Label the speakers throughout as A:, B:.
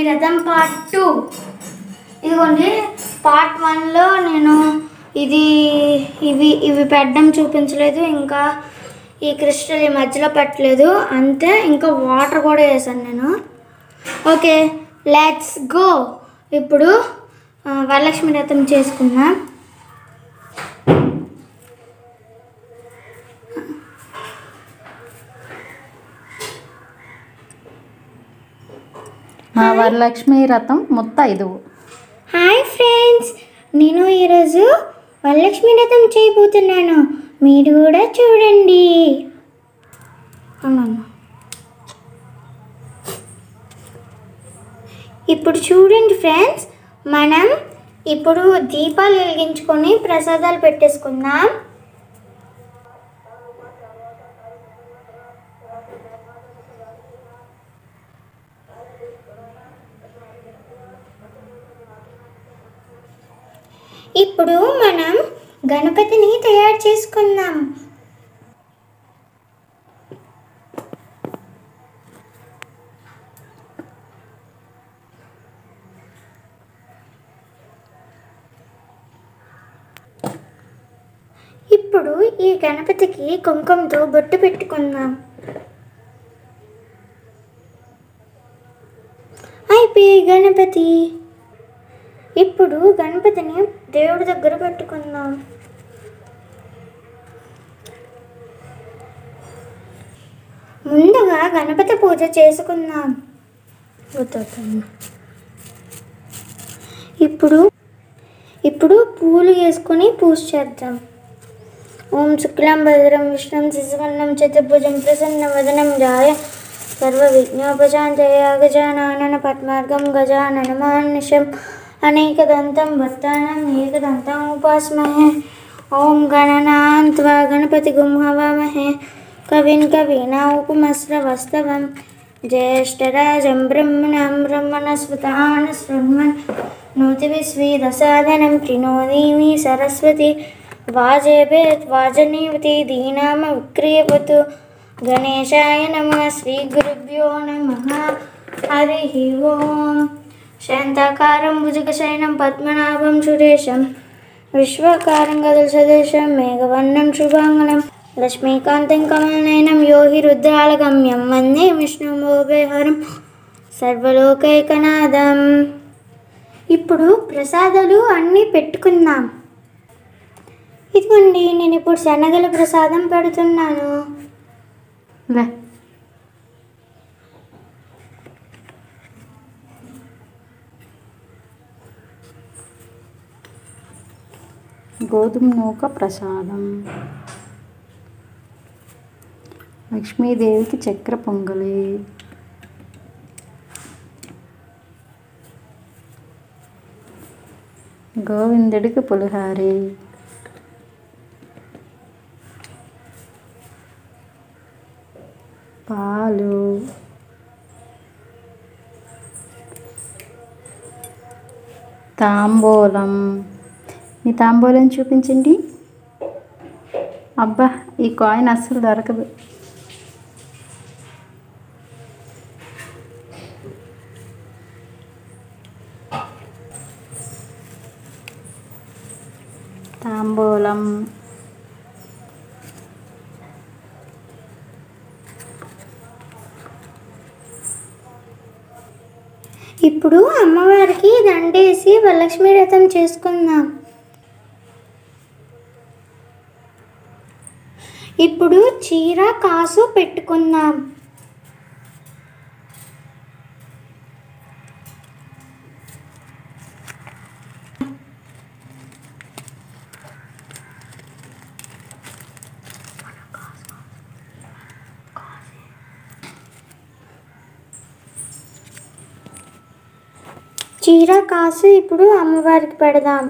A: రథం part two ఇదిగోండి part వన్లో నేను ఇది ఇవి ఇవి పెట్టడం చూపించలేదు ఇంకా ఈ క్రిస్టల్ ఈ మధ్యలో పెట్టలేదు అంతే ఇంకా వాటర్ కూడా వేసాను నేను ఓకే లెట్స్ గో ఇప్పుడు ఆ, వరలక్ష్మి రథం చేసుకుందాం
B: మా వరలక్ష్మి రథం ముత్తైదు
A: హాయ్ ఫ్రెండ్స్ నేను ఈరోజు వరలక్ష్మి రథం చేయబోతున్నాను మీరు కూడా చూడండి అవునన్నా ఇప్పుడు చూడండి ఫ్రెండ్స్ మనం ఇప్పుడు దీపాలు వెలిగించుకొని ప్రసాదాలు పెట్టేసుకుందాం ఇప్పుడు మనం గణపతిని తయారు చేసుకుందాం ఇప్పుడు ఈ గణపతికి కుంకుమతో బొట్టు పెట్టుకుందాం అయిపోయి గణపతి ఇప్పుడు గణపతిని దేవుడి దగ్గర పెట్టుకుందాం ముందుగా గణపతి పూజ చేసుకుందాం వద్దొద్దమ్మ. ఇప్పుడు ఇప్పుడు పూలు వేసుకొని పూజ చేద్దాం ఓం శుక్లాం భద్రం విష్ణుం శిశువన్నం చతుర్భుజం ప్రసన్న వదనం జాయ సర్వ విఘ్నోపశాంతయ గజానన పద్మార్గం గజానన మానిషం అనేకదంతం భక్తానం ఏకదంతం ఉపాస్మహే ఓం గణనాన్త్వా గణపతి గుంహవామహే కవిన్ కవీనా ఉపమస్రవస్తవం జ్యేష్ఠరాజం బ్రహ్మణం బ్రహ్మణస్వతాన శృణ్వన్ నూతివిశ్వీదసాదనం ప్రిణోదీమి సరస్వతి వాజేభేత్ వాజనీవతి దీనామ విక్రియవతు గణేశాయ నమ శ్రీ గురుభ్యో నమ హరి ఓం శాంతాకారం భుజగశయనం పద్మనాభం సురేశం విశ్వకారం గదుల సదృశం మేఘవర్ణం శుభాంగనం లక్ష్మీకాంతం కమలనయనం యోహి రుద్రాలగమ్యం వందే విష్ణుమోభయహరం సర్వలోకైకనాథం ఇప్పుడు ప్రసాదాలు అన్నీ పెట్టుకుందాం ఇదిగోండి నేను ఇప్పుడు శనగల ప్రసాదం పెడుతున్నాను
B: లే గోధుమ నూక ప్రసాదం లక్ష్మీదేవికి చక్కెర పొంగలి గోవిందుడికి పులిహారి పాలు తాంబూలం మీ తాంబూలం చూపించండి అబ్బా ఈ కాయిన్ అస్సలు దొరకదు తాంబూలం
A: ఇప్పుడు అమ్మవారికి దండేసి వరలక్ష్మి వ్రతం చేసుకుందాం ఇప్పుడు చీర కాసు పెట్టుకుందాం చీర కాసు ఇప్పుడు అమ్మవారికి పెడదాం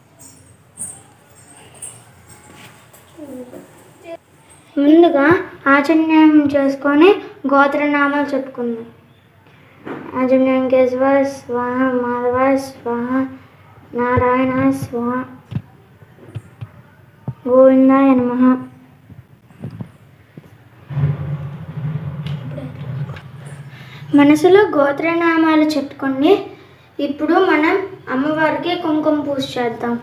A: ముందుగా ఆచన్యం చేసుకొని గోత్రనామాలు చెప్పుకుందాం ఆచన్యం కేశవ స్వాహ మాధవ స్వాహ నారాయణ స్వాహ గోవిందాయ నమ మనసులో గోత్రనామాలు చెప్పుకోండి ఇప్పుడు మనం అమ్మవారికి కుంకుమ పూజ చేద్దాం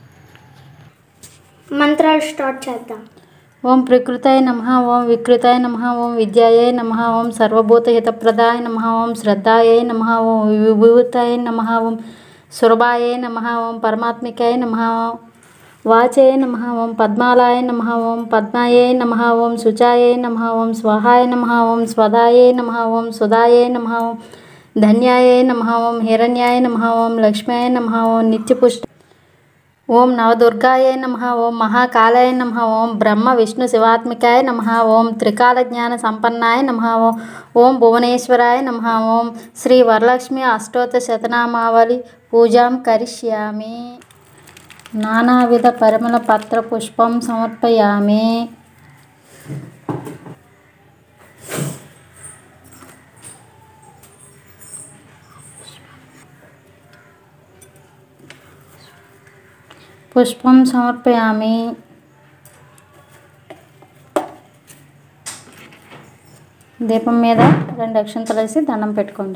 A: మంత్రాలు స్టార్ట్ చేద్దాం
B: ఓం ప్రకృతాయ నమ ఓం వికృతాయ నమ ఓం విద్యాయ నమ ఓం సర్వభూత హితప్రదాయ నమ ఓం శ్రద్ధాయ నమ ఓం విభూతాయ నమ ఓం సురభాయ నమ ఓం పరమాత్మికాయ నమ వాచే నమ ఓం పద్మాలాయ నమ ఓం పద్మాయ నమ ఓం శుచాయ నమ ఓం స్వహాయ నమ ఓం స్వదాయ నమ ఓం సుధాయ నమ ఓం ధన్యాయ నమ ఓం హిరణ్యాయ నమ ఓం లక్ష్మ్యాయ నమ ఓం నిత్యపుష్ట ఓం నవదుర్గాయ నమ ఓం మహాకాలాయ నమ ఓం బ్రహ్మ విష్ణు శివాత్మికాయ నమ ఓం త్రికాల జ్ఞాన సంపన్నాయ నమ ఓం ఓం భువనేశ్వరాయ నమ ఓం శ్రీ వరలక్ష్మి అష్టోత్తర శతనామావళి పూజాం కరిష్యామి నానావిధ పరిమళ పత్ర పుష్పం సమర్పయామి పుష్పం సమర్పయామి దీపం మీద రెండు అక్షంతలు వేసి దండం పెట్టుకోండి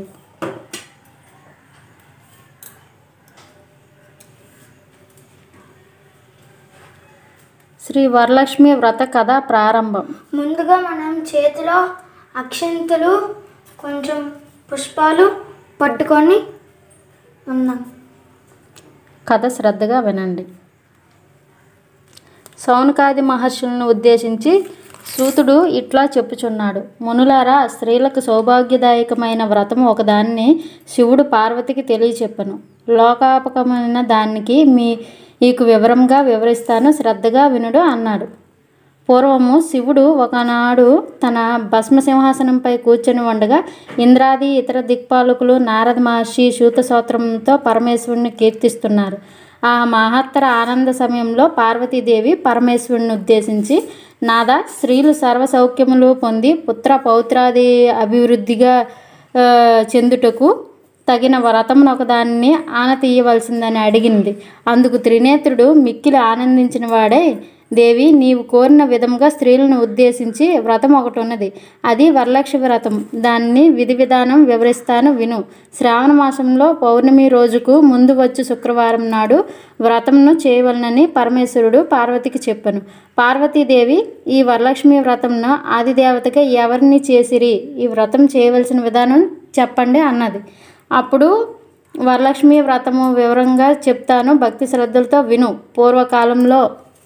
B: శ్రీ వరలక్ష్మి వ్రత కథ ప్రారంభం
A: ముందుగా మనం చేతిలో అక్షంతలు కొంచెం పుష్పాలు పట్టుకొని ఉన్నాం
B: కథ శ్రద్ధగా వినండి సౌనకాది మహర్షులను ఉద్దేశించి సూతుడు ఇట్లా చెప్పుచున్నాడు మునులారా స్త్రీలకు సౌభాగ్యదాయకమైన వ్రతం ఒకదాన్ని శివుడు పార్వతికి తెలియచెప్పను లోకాపకమైన దానికి మీ మీకు వివరంగా వివరిస్తాను శ్రద్ధగా వినుడు అన్నాడు పూర్వము శివుడు ఒకనాడు తన భస్మ సింహాసనంపై కూర్చొని ఉండగా ఇంద్రాది ఇతర దిక్పాలకులు నారద మహర్షి శూత స్తోత్రంతో పరమేశ్వరుని కీర్తిస్తున్నారు ఆ మహత్తర ఆనంద సమయంలో పార్వతీదేవి పరమేశ్వరుని ఉద్దేశించి నాద స్త్రీలు సర్వ సౌఖ్యములు పొంది పుత్ర పౌత్రాది అభివృద్ధిగా ఆ, చెందుటకు తగిన వ్రతమును ఒకదాన్ని ఆన తీయవలసిందని అడిగింది అందుకు త్రినేత్రుడు మిక్కిలి ఆనందించిన వాడే దేవి నీవు కోరిన విధముగా స్త్రీలను ఉద్దేశించి వ్రతం ఒకటి ఉన్నది అది వరలక్ష్మి వ్రతం దాన్ని విధి విధానం వివరిస్తాను విను శ్రావణ మాసంలో పౌర్ణమి రోజుకు ముందు వచ్చు శుక్రవారం నాడు వ్రతంను చేయవలనని పరమేశ్వరుడు పార్వతికి చెప్పాను పార్వతీదేవి ఈ వరలక్ష్మి వ్రతంను ఆదిదేవతగా ఎవరిని చేసిరి ఈ వ్రతం చేయవలసిన విధానం చెప్పండి అన్నది అప్పుడు వరలక్ష్మి వ్రతము వివరంగా చెప్తాను భక్తి శ్రద్ధలతో విను పూర్వకాలంలో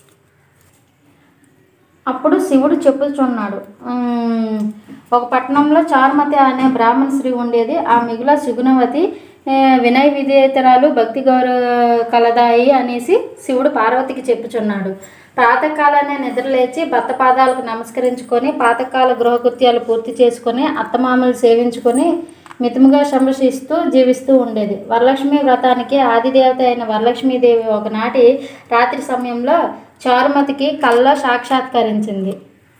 B: అప్పుడు శివుడు చెప్పుచున్నాడు ఉమ్, ఒక పట్టణంలో చారుమతి అనే బ్రాహ్మణ స్త్రీ ఉండేది ఆ మిగుల సుగుణవతి ఏ, వినయ విధేయతరాలు భక్తి గౌరవ కలదాయి అనేసి శివుడు పార్వతికి చెప్పుచున్నాడు ప్రాతకాలానే నిద్రలేచి భర్త పాదాలకు నమస్కరించుకొని పాతకాల గృహకృత్యాలు పూర్తి చేసుకొని అత్తమామలు సేవించుకొని మితముగా సంరక్షిస్తూ జీవిస్తూ ఉండేది వరలక్ష్మి వ్రతానికి ఆదిదేవత అయిన వరలక్ష్మీదేవి ఒకనాటి రాత్రి సమయంలో చారుమతికి కళ్ళ సాక్షాత్కరించింది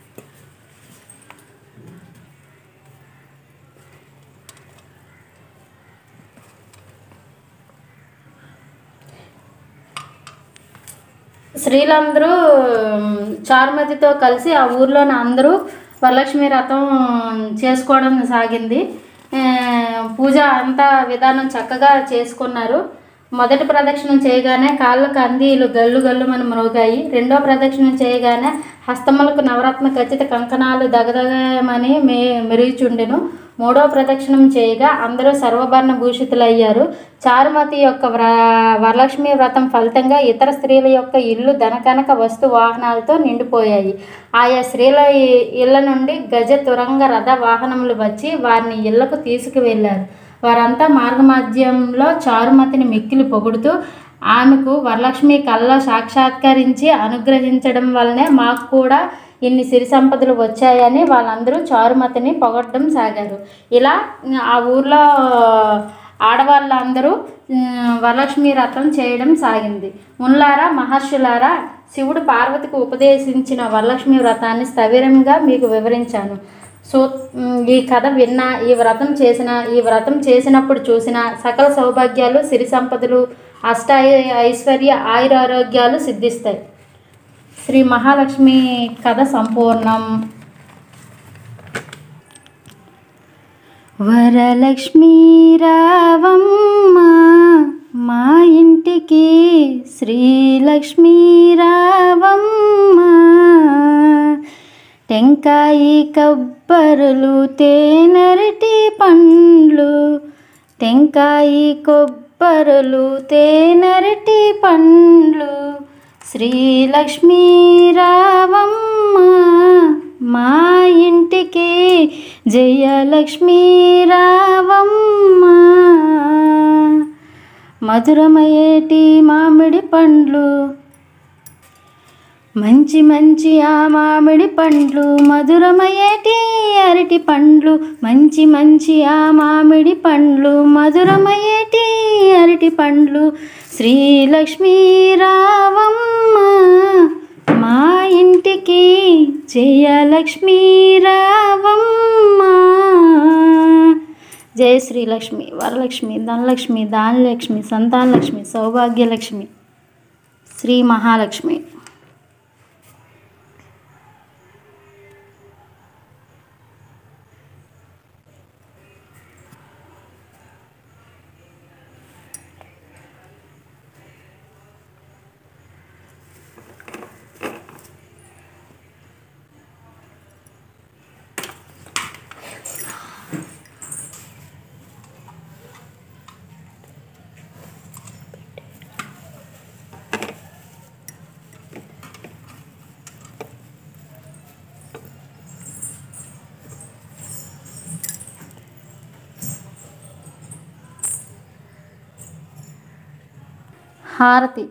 B: స్త్రీలందరూ ఉమ్, చారుమతితో కలిసి ఆ ఊర్లోని అందరూ వరలక్ష్మి వ్రతం చేసుకోవడం సాగింది ఆ, పూజ అంతా విధానం చక్కగా చేసుకున్నారు మొదటి ప్రదక్షిణం చేయగానే కాళ్ళకు అందీలు గల్లు గల్లు మన మ్రోగాయి రెండో ప్రదక్షిణం చేయగానే హస్తములకు నవరత్న ఖచ్చిత కంకణాలు దగదగమని మే మెరుగుచుండెను మూడో ప్రదక్షిణం చేయగా అందరూ సర్వభరణ భూషితులయ్యారు చారుమతి యొక్క వ్ర వరలక్ష్మి వ్రతం ఫలితంగా ఇతర స్త్రీల యొక్క ఇల్లు ధనకనక వస్తు వాహనాలతో నిండిపోయాయి ఆయా స్త్రీల ఇ- ఇళ్ల నుండి గజ తురంగ రథ వాహనములు వచ్చి వారిని ఇళ్లకు తీసుకువెళ్ళారు వారంతా మార్గమధ్యంలో చారుమతిని మిక్కిలి పొగుడుతూ ఆమెకు వరలక్ష్మి కళ్ళ సాక్షాత్కరించి అనుగ్రహించడం వల్లనే మాకు కూడా ఇన్ని సిరి సంపదలు వచ్చాయని వాళ్ళందరూ చారుమతిని పొగడడం సాగారు ఇలా ఆ ఊర్లో ఆడవాళ్ళందరూ ఉమ్, వరలక్ష్మి వ్రతం చేయడం సాగింది మున్లారా మహర్షులారా శివుడు పార్వతికి ఉపదేశించిన వరలక్ష్మి వ్రతాన్ని స్థవిరంగా మీకు వివరించాను సో మ్, ఈ కథ విన్నా ఈ వ్రతం చేసిన ఈ వ్రతం చేసినప్పుడు చూసిన సకల సౌభాగ్యాలు సిరి సంపదలు అష్ట ఐశ్వర్య ఆయురారోగ్యాలు సిద్ధిస్తాయి శ్రీ మహాలక్ష్మి కథ సంపూర్ణం వరలక్ష్మీ రావమ్మ మా ఇంటికి శ్రీలక్ష్మీ రావమ్మ టెంకాయి కొబ్బరులు తేనరటి పండ్లు టెంకాయి కొబ్బరులు తేనరటి పండ్లు శ్రీలక్ష్మీ రావమ్మ మా ఇంటికి జయలక్ష్మీ రావమ్మ మధురమయేటి మామిడి పండ్లు మంచి మంచి ఆ మామిడి పండ్లు మధురమయేటి అరటి పండ్లు మంచి మంచి ఆ మామిడి పండ్లు మధురమయేటి అరటి పండ్లు శ్రీలక్ష్మీ రావమ్మ మా ఇంటికి జయలక్ష్మీ రావమ్మ జయ శ్రీలక్ష్మి వరలక్ష్మి ధనలక్ష్మి దానలక్ష్మి సంతానలక్ష్మి సౌభాగ్యలక్ష్మి శ్రీ మహాలక్ష్మి హారతి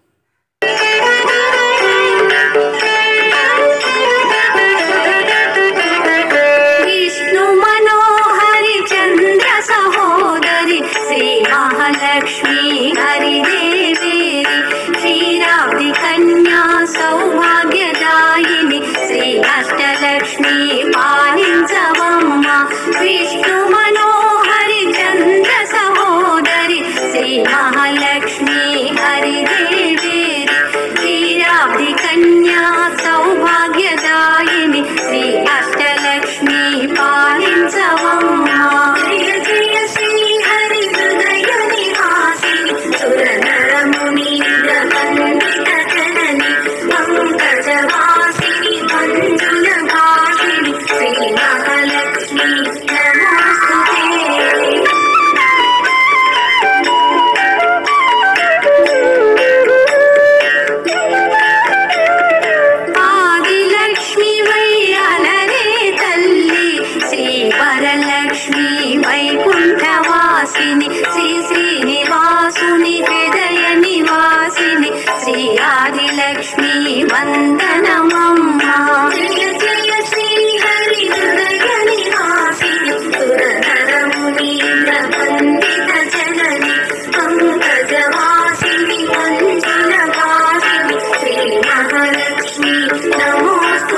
C: विष्णु मनोहरि चन्द्र सहोदरि श्री महालक्ष्मी हरिदेवेरि क्षीराब्धि कन्या सौभाग्यदायिनि श्री अष्टलक्ष्मी पालिञ्चवम्म विष्णु मनोहरि चन्द्र सहोदरि श्री महालक्ष्मी हरिदेवेरि क्षीराब्धि कन्या सौभाग्यदायिनि श्री अष्टलक्ष्मी पालिञ्चवम्मा जय जय श्री हरि हृदय निवासिनि सुरनरमुनीन्द्रवन्दित जननि पङ्कजवासिनि मञ्जुलभाषिणि श्री महालक्ष्मी नमोऽस्तु ते ఆదిలక్ష్మి వై అలరే తల్లి శ్రీ వరలక్ష్మి వైకుంఠవాసిని శ్రీ శ్రీనివాసుని హృదయ నివాసిని శ్రీ ఆదిలక్ష్మి వందనమమ్మ జయ జయ శ్రీ హరి హృదయ నివాసిని సురనరమునీంద్ర వందిత జనని పంకజవాసిని మంజులవాసిని శ్రీ మహాలక్ష్మి నమోస్తు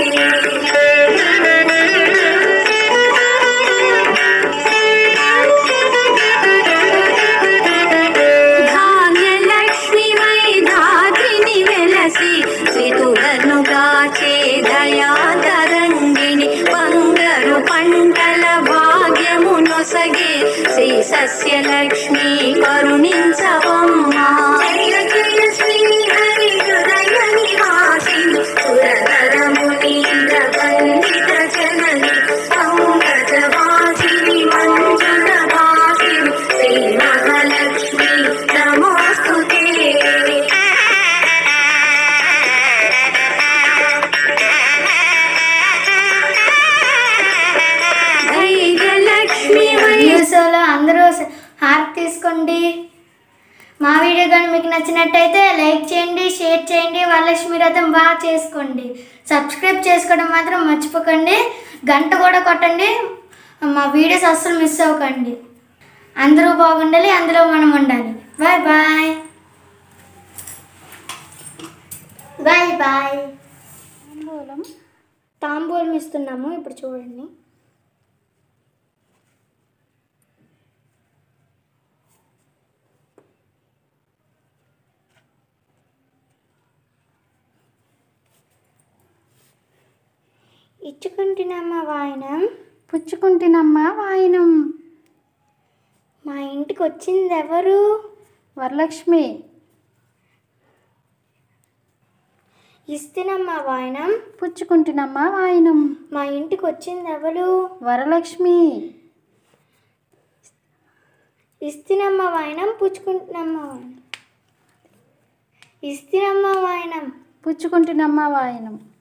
C: ధాన్యలక్ష్మి వై ధాత్రిని వెలసి శ్రీతులను గాచే దయాతరంగిణి బంగారు పంటల భాగ్యము నొసగే శ్రీ సస్యలక్ష్మి కరుణించవమ్మా జయ జయ శ్రీ హరి హృదయ నివాసిని సురధరమునీంద్ర వందిత జనని పంకజవాసిని మంజులవాసిని శ్రీ మహాలక్ష్మి నమోస్తు ధైర్యలక్ష్మి వై
A: వీడియోస్లో అందరూ స- హారతి తీసుకోండి మా వీడియో కానీ మీకు నచ్చినట్టయితే లైక్ చేయండి షేర్ చేయండి వరలక్ష్మి రథం బాగా చేసుకోండి సబ్స్క్రైబ్ చేసుకోవడం మాత్రం మర్చిపోకండి గంట కూడా కొట్టండి మా వీడియోస్ అస్సలు మిస్ అవ్వకండి అందరూ బాగుండాలి అందులో మనం ఉండాలి బాయ్ బాయ్ బాయ్ బాయ్
B: తాంబూలం
A: తాంబూలం ఇస్తున్నాము ఇప్పుడు చూడండి ఇచ్చుకుంటున్నామా వాయనం
B: పుచ్చుకుంటున్నమ్మా వాయినం
A: మా ఇంటికి వచ్చింది ఎవరు
B: వరలక్ష్మి
A: ఇస్తున్నమ్మా వాయనం
B: పుచ్చుకుంటున్నమ్మా వాయినం
A: మా ఇంటికి వచ్చింది ఎవరు
B: వరలక్ష్మి
A: ఇస్తున్నమ్మా వాయనం పుచ్చుకుంటున్నమ్మా వాయనం ఇస్తున్నమ్మా వాయనం
B: పుచ్చుకుంటున్నమ్మా వాయినం